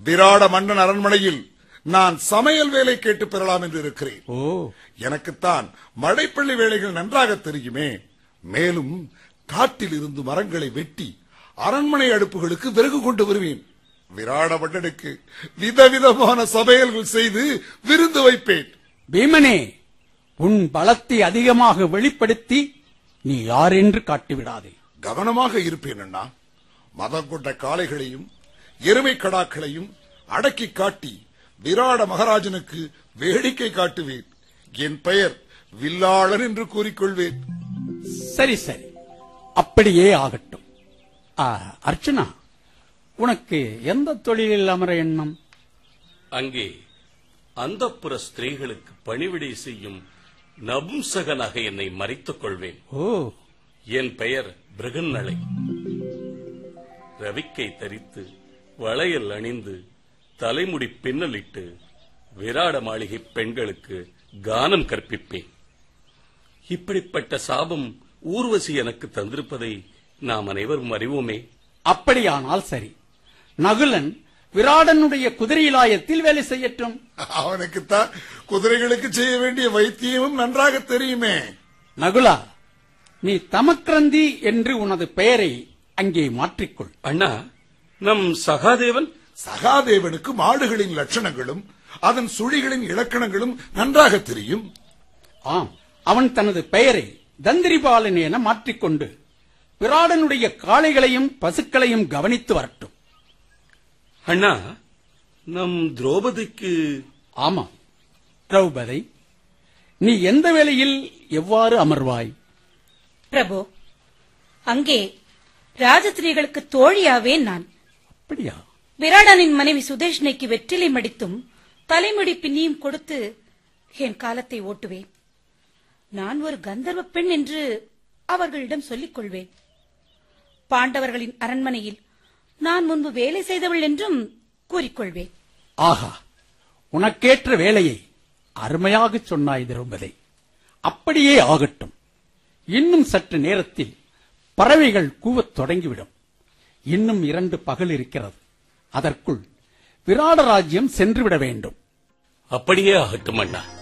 விராட மன்னன் அரண்மனையில் நான் சமையல் வேலை கேட்டு பெறலாம் என்று இருக்கிறேன் ஓ எனக்குத்தான் மழைப்பள்ளி வேலைகள் நன்றாக தெரியுமே மேலும் காட்டில் இருந்து மரங்களை வெட்டி அரண்மனை அடுப்புகளுக்கு விறகு கொண்டு வருவேன் விராட மன்னனுக்கு விதவிதமான சமையல்கள் செய்து விருந்து வைப்பேன் பீமனே உன் பலத்தை அதிகமாக வெளிப்படுத்தி நீ யாரென்று காட்டிவிடாதே கவனமாக இருப்பேன் அண்ணா மதம் கொண்ட காளைகளையும் எருமை கடாக்களையும் அடக்கி காட்டி விராட மகாராஜனுக்கு வேடிக்கை காட்டுவேன் என் பெயர் வில்லாளன் என்று கூறிக்கொள்வேன் சரி சரி அப்படியே ஆகட்டும் ஆ, அர்ச்சனா உனக்கு எந்த தொழிலில் அமர எண்ணம் அங்கே அந்தப்புற ஸ்திரீகளுக்கு பணிவிடை செய்யும் நபும்சகனாக என்னை மறைத்துக் கொள்வேன் ஓ என் பெயர் பிருகன்னலை ரவிக்கை தரித்து வளையல் அணிந்து தலைமுடி பின்னலிட்டு விராட மாளிகை பெண்களுக்கு கானம் கற்பிப்பேன் இப்படிப்பட்ட சாபம் ஊர்வசி எனக்கு தந்திருப்பதை நாம் அனைவரும் அறிவோமே அப்படியானால் சரி நகுலன் விராடனுடைய குதிரையிலாயத்தில் வேலை செய்யட்டும் அவனுக்குத்தான் குதிரைகளுக்கு செய்ய வேண்டிய வைத்தியமும் நன்றாக தெரியுமே நகுலா நீ தமக்ரந்தி என்று உனது பெயரை அங்கே மாற்றிக்கொள் அண்ணா நம் சகாதேவன் சகாதேவனுக்கு மாடுகளின் லட்சணங்களும் அதன் சுழிகளின் இலக்கணங்களும் நன்றாக தெரியும் ஆம் அவன் தனது பெயரை தந்திரிபாலன் என மாற்றிக்கொண்டு விராடனுடைய காளைகளையும் பசுக்களையும் கவனித்து வரட்டும் அண்ணா நம் திரௌபதிக்கு ஆமாம் திரௌபதி நீ எந்த வேளையில் எவ்வாறு அமர்வாய் பிரபு அங்கே ராஜஸ்திரீகளுக்கு தோழியாவேன் நான் அப்படியா விராடனின் மனைவி சுதேஷ்ணைக்கு வெற்றிலை மடித்தும் தலைமுடி பின்னியும் கொடுத்து என் காலத்தை ஓட்டுவேன் நான் ஒரு கந்தர்வ பெண் என்று அவர்களிடம் சொல்லிக் கொள்வேன் பாண்டவர்களின் அரண்மனையில் நான் முன்பு வேலை செய்தவள் என்றும் கூறிக்கொள்வேன் ஆஹா உனக்கேற்ற வேலையை அருமையாகச் சொன்னாய் திரௌபதி அப்படியே ஆகட்டும் இன்னும் சற்று நேரத்தில் பறவைகள் கூவத் தொடங்கிவிடும் இன்னும் இரண்டு பகல் இருக்கிறது அதற்குள் விராட ராஜ்யம் சென்றுவிட வேண்டும் அப்படியே ஆகட்டும் அண்ணா